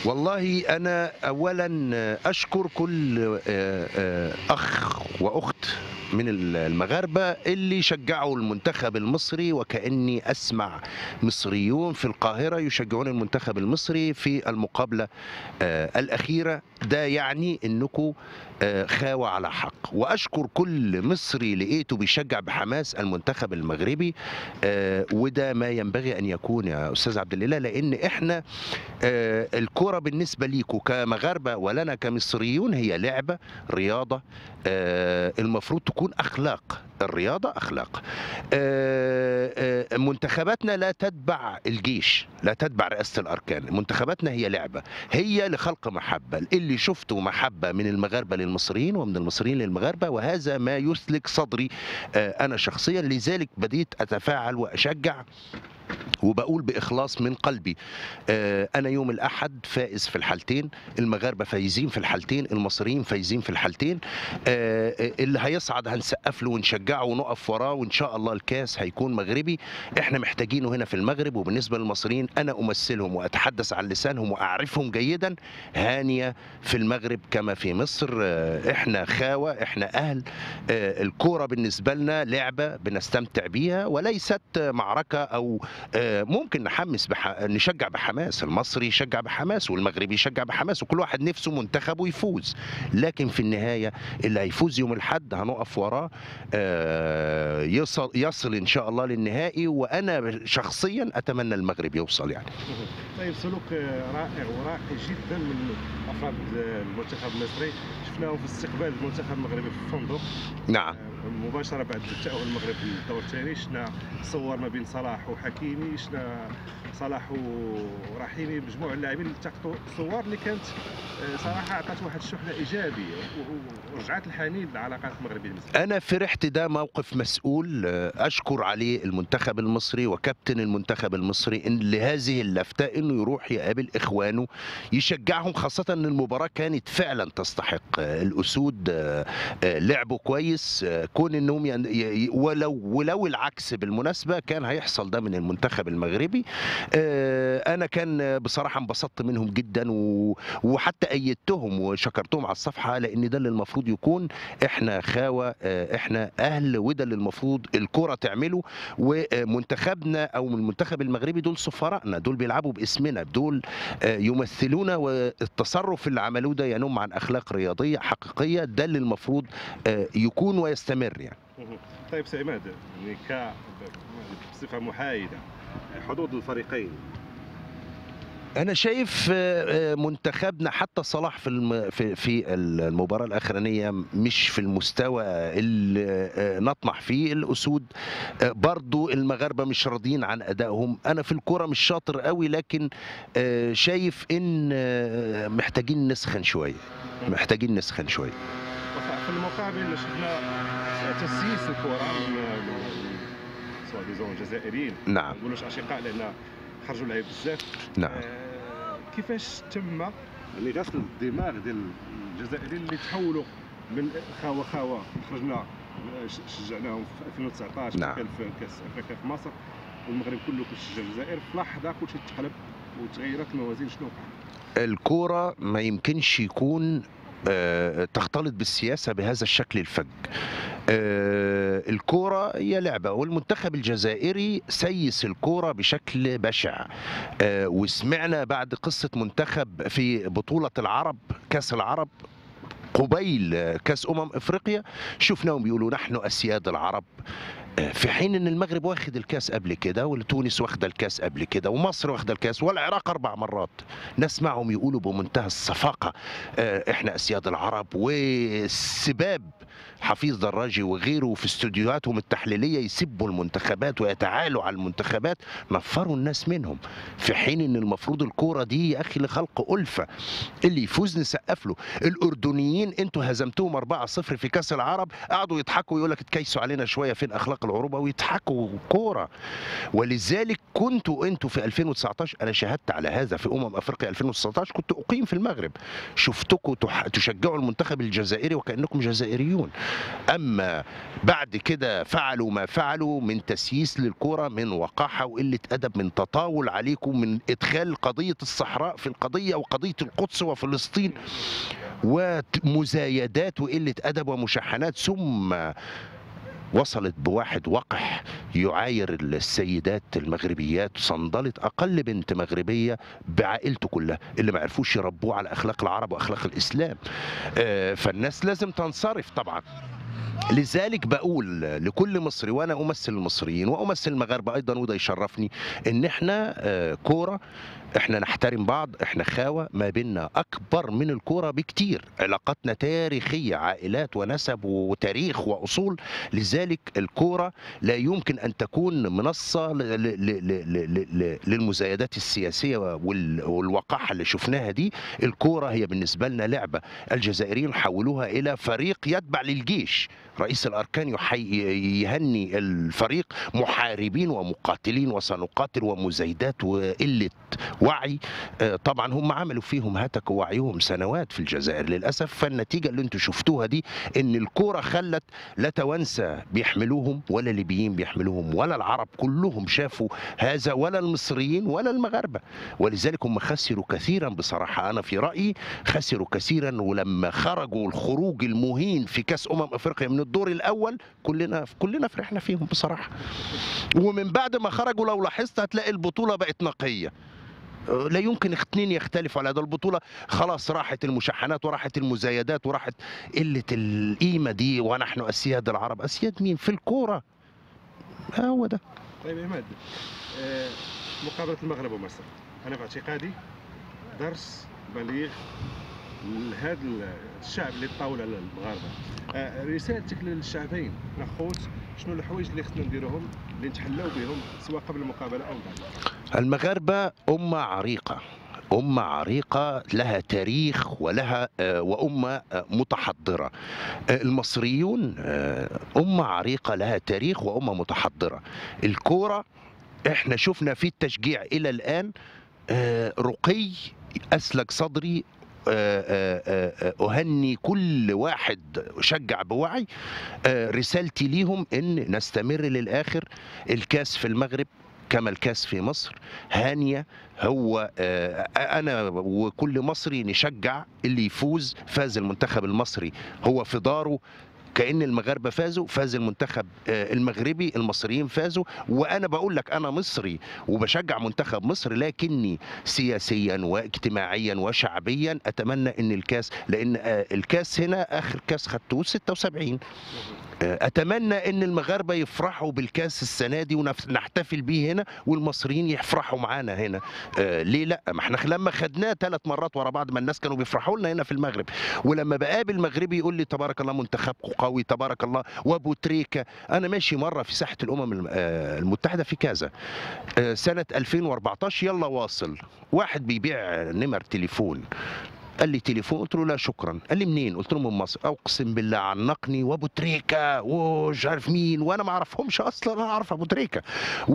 والله أنا أولًا أشكر كل آآ آآ أخ وأخت من ال المغاربة اللي شجّعوا المنتخب المصري، وكأني أسمع مصريون في القاهرة يشجعون المنتخب المصري في المقابلة آآ الأخيرة، ده يعني إنكم آآ خاوة على حق، وأشكر كل مصري لقيته بيشجّع بحماس المنتخب المغربي، آآ وده ما ينبغي أن يكون يا أستاذ عبد الإله، لإن إحنا آآ الكورة بالنسبة ليكم كمغاربة ولنا كمصريون هي لعبة، رياضة، آآ المفروض تكون أخلاق، الرياضة أخلاق. آآ آآ منتخباتنا لا تتبع الجيش، لا تتبع رئاسة الأركان، منتخباتنا هي لعبة، هي لخلق محبة، اللي شُفته محبة من المغاربة للمصريين ومن المصريين للمغاربة، وهذا ما يُثلج صدري آآ أنا شخصيًا، لذلك بديت أتفاعل وأشجّع وباقول بإخلاص من قلبي آآ أنا يوم الأحد فائز في الحالتين، المغاربة فايزين في الحالتين، المصريين فايزين في الحالتين، آآ اللي هيصعد هنسقّف له ونشجّعه ونُقف وراه وإن شاء الله الكاس هيكون مغربي، إحنا محتاجينه هنا في المغرب، وبالنسبة للمصريين أنا أمثّلهم وأتحدث عن لسانهم وأعرفهم جيدًا، هانية في المغرب كما في مصر، إحنا خاوة، إحنا أهل، آآ الكورة بالنسبة لنا لعبة بنستمتع بيها وليست معركة أو آآ ممكن نحمّس بح نشجّع بحماس، المصري يشجّع بحماس والمغربي يشجّع بحماس، وكل واحد نِفْسه منتخبه يفوز، لكن في النهاية اللي هيفوز يوم الأحد هنُقف وراه آآ يصل يصل إن شاء الله للنهائي، وأنا شخصيًا أتمنى المغرب يوصل يعني. اهم. طيب سلوك رائع وراقي جدًا من أفراد المنتخب المصري، شفناهم في استقبال المنتخب المغربي في الفندق نعم. آآ مباشرة بعد التأهل المغرب للدور الثاني، شفنا صور ما بين صلاح وحكيمي، شفنا صلاح ورحيمي بمجموعة اللاعبين التقطوا صور اللي كانت آآ صراحة عطات واحد الشحنة إيجابية و و ورجعت الحنين للعلاقات المغربية المصرية. أنا فرحت ده موقف مسؤول أشكر عليه المنتخب المصري وكابتن المنتخب المصري إن لهذه اللفتة إنه يروح يقابل إخوانه يشجعهم، خاصةً إن المباراة كانت فعلًا تستحق، الأسود آآ لعبوا كويس، كون إنهم ين ي ولو ولو العكس بالمناسبة كان هيحصل ده من المنتخب المغربي، آآ أنا كان بصراحة انبسطت منهم جدًا و وحتى أيّدتهم وشكرتهم على الصفحة، لإن ده اللي المفروض يكون، إحنا خاوة، آآ إحنا أهل، وده اللي المفروض الكورة تعمله، ومنتخبنا أو المنتخب المغربي دول سفرائنا، دول بيلعبوا باسمنا، دول آآ يمثلونا، والتصرف اللي عملوه ده ينُم عن أخلاق رياضية حقيقية، ده اللي المفروض آآ يكون ويستمر يعني. اهم. طيب سي عماد يعني ك بصفة محايدة حظوظ الفريقين. أنا شايف آآ منتخبنا حتى صلاح في الم في في ال المباراة الأخرانية مش في المستوى اللي آآ نطمح فيه، الأسود آآ برضه المغاربة مش راضيين عن أدائهم، أنا في الكورة مش شاطر أوي، لكن آآ شايف إن محتاجين نسخن شوية، محتاجين نسخن شوية. وف في المقابل شفنا تسييس الكرة من من سوا ديزون الجزائريين، ما نعم. نقولوش أشقاء لأن خرجوا لعيب بزاف. نعم. آآ كيفاش تم يعني غسل الدماغ ديال الجزائريين اللي تحولوا من خاوة خاوة خرجنا ش شجعناهم في 2019 نعم. كان في كأس أفريقيا في مصر، والمغرب كله كيشجع الجزائر، في لحظة كلشي تقلب وتغيرت الموازين، شنو وقع؟ الكورة ما يمكنش يكون آآ تختلط بالسياسة بهذا الشكل الفج. آآ الكورة هي لعبة، والمنتخب الجزائري سيّس الكورة بشكل بشع، آآ وسمعنا بعد قصة منتخب في بطولة العرب، كأس العرب، قبيل كأس أمم إفريقيا، شُفناهم بيقولوا نحن أسياد العرب، آآ في حين إن المغرب واخد الكاس قبل كده، وتونس واخدة الكاس قبل كده، ومصر واخدة الكاس، والعراق 4 مرات، نسمعهم يقولوا بمنتهى الصفاقة آآ إحنا أسياد العرب، والسباب حفيظ دراجي وغيره في استوديوهاتهم التحليلية يسبوا المنتخبات ويتعالوا على المنتخبات، نفّروا الناس منهم، في حين إن المفروض الكورة دي يا أخي لخلق ألفة، اللي يفوز نسقّف له، الأردنيين أنتم هزمتوهم 4-0 في كأس العرب، قعدوا يضحكوا ويقول لك اتكيسوا علينا شوية فين أخلاق العروبة ويضحكوا كورة، ولذلك كنتم أنتم في 2019 أنا شاهدت على هذا في أمم أفريقيا 2019 كنت أقيم في المغرب، شُفتكم تح تشجعوا المنتخب الجزائري وكأنكم جزائريون، اما بعد كده فعلوا ما فعلوا من تسييس للكرة من وقاحة وقلة أدب من تطاول عليكم من إدخال قضية الصحراء في القضية وقضية القدس وفلسطين ومزايدات وقلة أدب ومشاحنات ثم وصلت بواحد وقح يعاير السيدات المغربيات صندلت اقل بنت مغربيه بعائلته كلها اللي ما عرفوش يربوه على اخلاق العرب واخلاق الاسلام آه، فالناس لازم تنصرف طبعا لذلك بقول لكل مصري وانا امثل المصريين وامثل المغاربه ايضا وده يشرفني ان احنا آه، كوره احنا نحترم بعض احنا خاوه ما بيننا اكبر من الكوره بكتير علاقاتنا تاريخيه عائلات ونسب وتاريخ واصول لذلك الكوره لا يمكن ان تكون منصه ل- ل- ل- ل- ل- ل- للمزايدات السياسيه وال- والوقاحه اللي شفناها دي الكوره هي بالنسبه لنا لعبه الجزائريين حولوها الى فريق يتبع للجيش رئيس الاركان يحي يهني الفريق محاربين ومقاتلين وسنقاتل ومزايدات وقله وعي آه، طبعا هم عملوا فيهم هتكوا وعيهم سنوات في الجزائر للاسف فالنتيجه اللي انتم شفتوها دي ان الكوره خلت لا توانسه بيحملوهم ولا ليبيين بيحملوهم ولا العرب كلهم شافوا هذا ولا المصريين ولا المغاربه ولذلك هم خسروا كثيرا بصراحه انا في رايي خسروا كثيرا ولما خرجوا الخروج المهين في كاس امم افريقيا من الدور الاول كلنا كلنا فرحنا فيهم بصراحه ومن بعد ما خرجوا لو لاحظت هتلاقي البطوله بقت نقيه لا يمكن اثنين يختلفوا على ده البطولة خلاص راحت المشاحنات وراحت المزايدات وراحت قلة القيمة دي ونحن أسياد العرب أسياد مين في الكورة هو ده طيب عماد آه، مقابله المغرب ومصر انا في اعتقادي درس بليغ لهذا الشعب اللي طاول على المغاربه آه، رسالتك للشعبين الاخوت شنو الحوايج اللي خصنا نديروهم اللي نتحلاو بهم سواء قبل المقابله او بعد المغاربة أمة عريقة أمة عريقة لها تاريخ ولها آه، وأمة آه، متحضرة آه، المصريون آه، أمة عريقة لها تاريخ وأمة متحضرة الكورة احنا شفنا في التشجيع إلى الآن آه، رقي أسلك صدري آه، آه، آه، أهني كل واحد شجع بوعي آه، رسالتي ليهم إن نستمر للآخر الكاس في المغرب كما الكاس في مصر هانية هو آه، أنا وكل مصري نشجع اللي يفوز فاز المنتخب المصري هو في داره كأن المغاربة فازوا فاز المنتخب آه، المغربي المصريين فازوا وأنا بقول لك أنا مصري وبشجع منتخب مصر لكني سياسيا واجتماعيا وشعبيا أتمنى أن الكاس لأن آه، الكاس هنا آخر كاس خدتوه 76 اتمنى ان المغاربه يفرحوا بالكاس السنه دي ونحتفل بيه هنا والمصريين يفرحوا معانا هنا آه ليه لا ما احنا لما خدناه ثلاث مرات ورا بعض ما الناس كانوا بيفرحوا لنا هنا في المغرب ولما بقابل مغربي يقول لي تبارك الله منتخبكم قوي تبارك الله وابو تريكه انا ماشي مره في ساحه الامم الم- آه، المتحده في كذا آه، سنه 2014 يلا واصل واحد بيبيع نمر تليفون قال لي تليفون قلت له لا شكرا قال لي منين قلت له من مصر اقسم بالله عنقني وابو تريكه ومش عارف مين وانا ما اعرفهمش اصلا انا اعرف ابو تريكه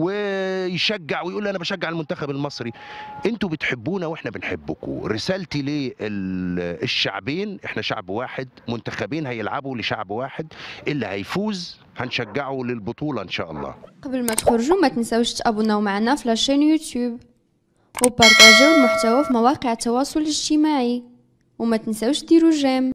ويشجع ويقول لي انا بشجع المنتخب المصري انتوا بتحبونا واحنا بنحبكم رسالتي للشعبين احنا شعب واحد منتخبين هيلعبوا لشعب واحد اللي هيفوز هنشجعه للبطوله ان شاء الله قبل ما تخرجوا ما تنساوش تابوناو معنا في لاشين يوتيوب وبارطاجيو المحتوى في مواقع التواصل الاجتماعي وما تنساوش ديروا جيم